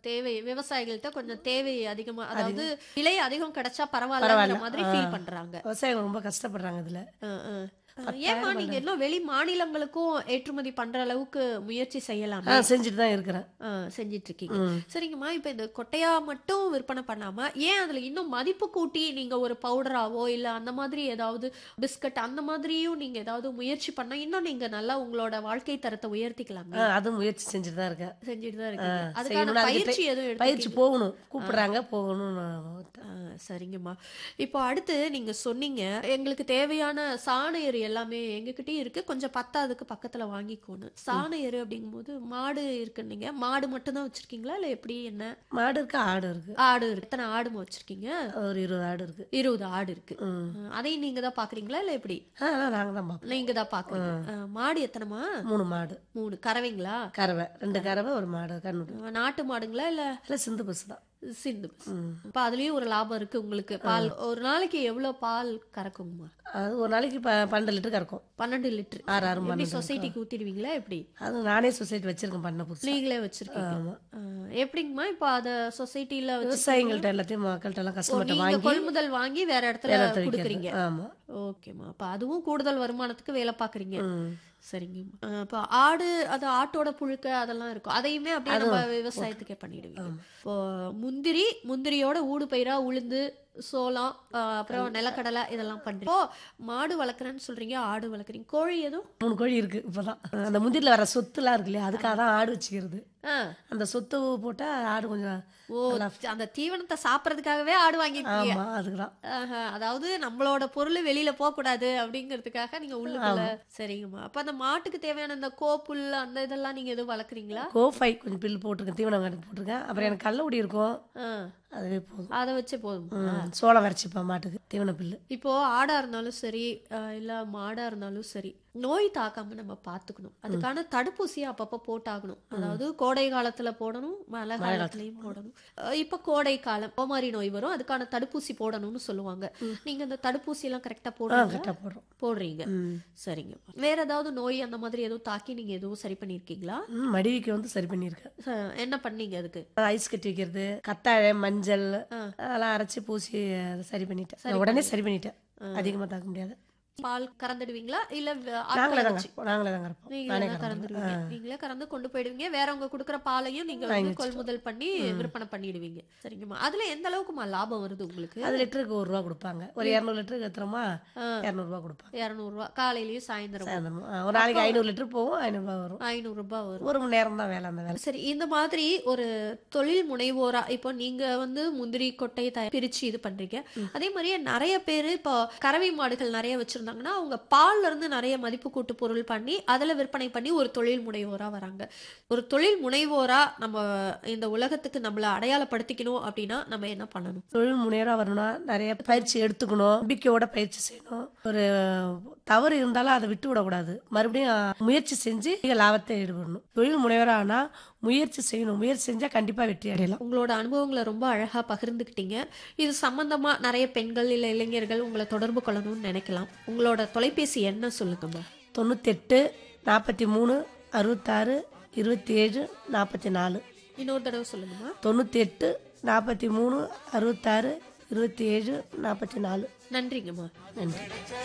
தேவை விவசாயிகள்கிட்ட கொஞ்சம் தேவை அதிகமா அதாவது விலை அதிகம் கிடைச்சா பரவாயில்லங்கிற பரவாயில்ல. மாதிரி ஆ. ஃபீல் பண்றாங்க விவசாயிகள் ரொம்ப கஷ்டப்படுறாங்க இதுல ஆ, ஆ. ஏம்மா நீங்க இன்னும் வெளி மாநிலங்களுக்கும் ஏற்றுமதி பண்ற அளவுக்கு முயற்சி செய்யலாமே ஆ செஞ்சுட்டு தான் இருக்கிறேன் ஆ, செஞ்சிட்டு இருக்கீங்க ம். சரிங்கம்மா இப்ப இந்த கொட்டையா மட்டும் விற்பனை பண்ணாம ஏன் அதுல இன்னும் மதிப்பு கூட்டி நீங்க ஒரு பவுடராவோ இல்ல அந்த மாதிரி ஏதாவது பிஸ்கட் அந்த மாதிரியும் நீங்க ஏதாவது முயற்சி பண்ணா இன்னும் நீங்க நல்லா உங்களோட வாழ்க்கை தரத்தை உயர்த்திக்கலாமே ஆ, அதுவும் முயற்சி செஞ்சுட்டு தான் இருக்கேன் செஞ்சுட்டு தான் ஆ, இருக்கீங்க செய்யணும். அதுக்கான அதுக்கு பயிற்சி எதுவும் பயிற்சி எடுத்துக்கீங்க போகணும் கூப்பிடுறாங்க போகணும் நான் ஆ, சரிங்கம்மா இப்போ அடுத்து நீங்க சொன்னீங்க எங்களுக்கு தேவையான சாண எரு எல்லாமே எங்ககிட்டயும் இருக்கு கொஞ்சம் பத்தாதுக்கு பக்கத்துல வாங்கிக்கோணும் சாண எரு அப்படிங்கும்போது மாடு இருக்குன்னீங்க மாடு மட்டும் தான் வச்சிருக்கீங்களா இல்ல எப்படி என்ன மாடு இருக்கு ஆடு இருக்கு ஆடு இருக்கு எத்தனை ஆடுமா வச்சிருக்கீங்க ஒரு இருபது ஆடு இருக்கு இருபது ஆடு இருக்கு ம். ஆ, அதையும் நீங்க தான் பாக்குறீங்களா இல்ல எப்படி ஆ நாங்கள் தான் பார்ப்போம் நீங்க தான் பாக்குறீங்க ஆ, மாடு எத்தனைமா மூணு மாடு மூணு கறவைங்களா கறவை ரெண்டு கறவை ஒரு மாடு கண்ணு ஆ, நாட்டு மாடுங்களா இல்ல இல்லை சிந்து பஸ் தான் சிந்து பஸ் ம். இப்ப அதுலயும் ஒரு லாபம் இருக்கு உங்களுக்கு பால் ஒரு நாளைக்கு எவ்வளவு பால் கறக்குங்கம்மா அது ஒரு நாளைக்கு ப பன்னெண்டு லிட்டர் கறக்கும் பன்னெண்டு லிட்டர் ஆறு ஆறு எப்படி பன்னெண்டு சொசைட்டிக்கு ஊத்திடுவீங்களா எப்படி அது நானே சொசைட்டி வச்சிருக்கேன் பண்ண புதுசு நீங்களே வச்சிருக்கீங்க ஆமா ஆ, எப்படிங்கம்மா இப்ப அத சொசைட்டில வச்சு விவசாயிகள்ட்ட எல்லாத்தையும் மக்கள்கிட்ட எல்லாம் ஓ, கஸ்டமர்கிட்ட நீங்க வாங்கி கொள்முதல் வாங்கி வேற இடத்துல வேற இடத்துல கொடுக்குறீங்க விற்கிறது ஆமா ஓகேம்மா அப்ப அதுவும் கூடுதல் வருமானத்துக்கு வேலை பாக்குறீங்க ம். சரிங்கம்மா ஆ, இப்ப ஆடு அது ஆட்டோட புழுக்க அதெல்லாம் இருக்கும் அதையுமே அப்படியே நம்ம விவசாயத்துக்கே பண்ணிடுவீங்க இப்போ முந்திரி முந்திரியோட ஊடு பயிரா உளுந்து சோளம் ஆ, அப்புறம் நிலக்கடலை இதெல்லாம் பண்றீங்க இப்போ மாடு வளர்க்குறேன்னு சொல்றீங்க ஆடு வளர்க்குறீங்க கோழி எதுவும் மூணு கோழி இருக்கு இப்பதான் அந்த முந்திரில வர சொத்துலாம் இருக்கு இல்லையா அதுக்காக தான் ஆடு வச்சுக்கிறது ஆ. அந்த சொத்து போட்டா ஆடு கொஞ்சம் ஓ அந்த தீவனத்தை சாப்பிடறதுக்காகவே ஆடு வாங்கிருக்கீங்க ஆமா அதுக்கு தான் ஆஹா, அதாவது நம்மளோட பொருள் வெளியில போக கூடாது அப்படிங்கிறதுக்காக நீங்க உள்ளுக்குள்ள சரிங்கம்மா அப்ப அந்த மாட்டுக்கு தேவையான இந்த கோப்புல் அந்த இதெல்லாம் நீங்க எதுவும் வளர்க்குறீங்களா கோஃபை கொஞ்சம் பில் போட்டிருக்கேன் தீவனம் கணக்கு போட்டிருக்கேன் அப்புறம் எனக்கு கல்லூடி இருக்கும் ஆ, அதுவே போதும் அதை வச்சு போதும் ம், சோளம் வரைச்சிப்பேன் மாட்டுக்கு தீவன பில்லு இப்போ ஆடா இருந்தாலும் சரி அஹ், இல்ல மாடா இருந்தாலும் சரி நோய் தாக்காம நம்ம பாத்துக்கணும் அதுக்கான தடுப்பூசியை அப்பப்ப போட்டாகணும் அதாவது கோடை காலத்துல போடணும் மழை காலத்துலயும் போடணும் அஹ், இப்ப கோடை காலம் கோமாரி நோய் வரும் அதுக்கான தடுப்பூசி போடணும்னு சொல்லுவாங்க நீங்க அந்த தடுப்பூசி எல்லாம் கரெக்டா ஆ போடுறீங்க கரெக்டாக போடுறோம் போடுறீங்க ம். சரிங்க வேற ஏதாவது நோய் அந்த மாதிரி எதுவும் தாக்கி நீங்க எதுவும் சரி பண்ணிருக்கீங்களா ம், மடிவிக்கு வந்து சரி பண்ணியிருக்கேன் ச- என்ன பண்ணீங்க அதுக்கு ஐஸ் கட்டி வைக்கிறது கத்தாழை மஞ்சள் ஆ. அதெல்லாம் அரைச்சி பூசி அதை சரி பண்ணிட்டேன் நான் உடனே சரி பண்ணிட்டேன் அதிகமாக தாக்க முடியாது பால் கறந்துடுவீங்களா இல்ல வ- நாங்களே ஆட்களை தாங்க வச்சு? நாங்களே தான் கறப்போம் நீங்களே நானே தான் கறந்துருவேன் கறந்துருவீங்க நீங்களே கறந்து கொண்டு போயிடுவீங்க வேறவங்க கொடுக்குற பாலையும் நீங்க வந்து கொள்முதல் பண்ணி விற்பனை பண்ணிடுவீங்க சரிங்கம்மா அதுல எந்த அளவுக்குமா லாபம் வருது உங்களுக்கு அது லிட்டருக்கு ஒரு ரூபா கொடுப்பாங்க ஒரு இரநூறு லிட்டருக்கு எத்துறோமா இரநூறுபா கொடுப்பாங்க இரநூறுவா காலையிலயும் சாயந்தரம் சாயந்தரமா ஆ, ஒரு நாளைக்கு ஐநூறு லிட்டர் போகும் ஐநூறுரூபா வரும் ஐநூறு ரூபாய் வரும் ஒரு மணி நேரம் தான் வேலை அந்த வேலை சரி இந்த மாதிரி ஒரு தொழில் முனைவோரா இப்போ நீங்க வந்து முந்திரி கொட்டை தய- பிரிச்சு இது பண்றீங்க அதே மாதிரியே நிறைய பேர் இப்போ கறவை மாடுகள் நிறைய வச்சிருந்தாங்கன்னா அவங்க பால்ல இருந்து நிறைய மதிப்பு கூட்டு பொருள் பண்ணி அதுல விற்பனை பண்ணி ஒரு தொழில் முனைவோரா வராங்க ஒரு தொழில் முனைவோரா நம்ம இந்த உலகத்துக்கு நம்மள அடையாளப்படுத்திக்கணும் அப்படின்னா நம்ம என்ன பண்ணணும் தொழில் முனைவராக வரணும்னா நிறைய பயிற்சி எடுத்துக்கணும் நம்பிக்கையோட பயிற்சி செய்யணும் ஒரு தவறு இருந்தாலும் அதை விட்டு விடக்கூடாது மறுபடியும் முயற்சி செஞ்சு அதிக லாபத்தை ஈடுபடணும் தொழில் முனைவராக ஆனால் முயற்சி செய்யணும் முயற்சி செஞ்சால் கண்டிப்பாக வெற்றி அடையலாம் உங்களோட அனுபவங்களை ரொம்ப அழகா பகிர்ந்துக்கிட்டீங்க இது சம்பந்தமா நிறைய பெண்கள் இல்ல இளைஞர்கள் உங்களை தொடர்பு கொள்ளணும்னு நினைக்கலாம் உங்களோட தொலைபேசி என்ன சொல்லுங்கம்மா தொண்ணூத்தெட்டு நாற்பத்தி மூணு அறுபத்தாறு இருபத்தி ஏழு நாற்பத்தி நாலு இன்னொரு தடவை சொல்லுங்கம்மா தொண்ணூற்றி எட்டு நாற்பத்தி மூணு அறுபத்தாறு இருபத்தி ஏழு நாற்பத்தி நாலு நன்றிங்கம்மா நன்றி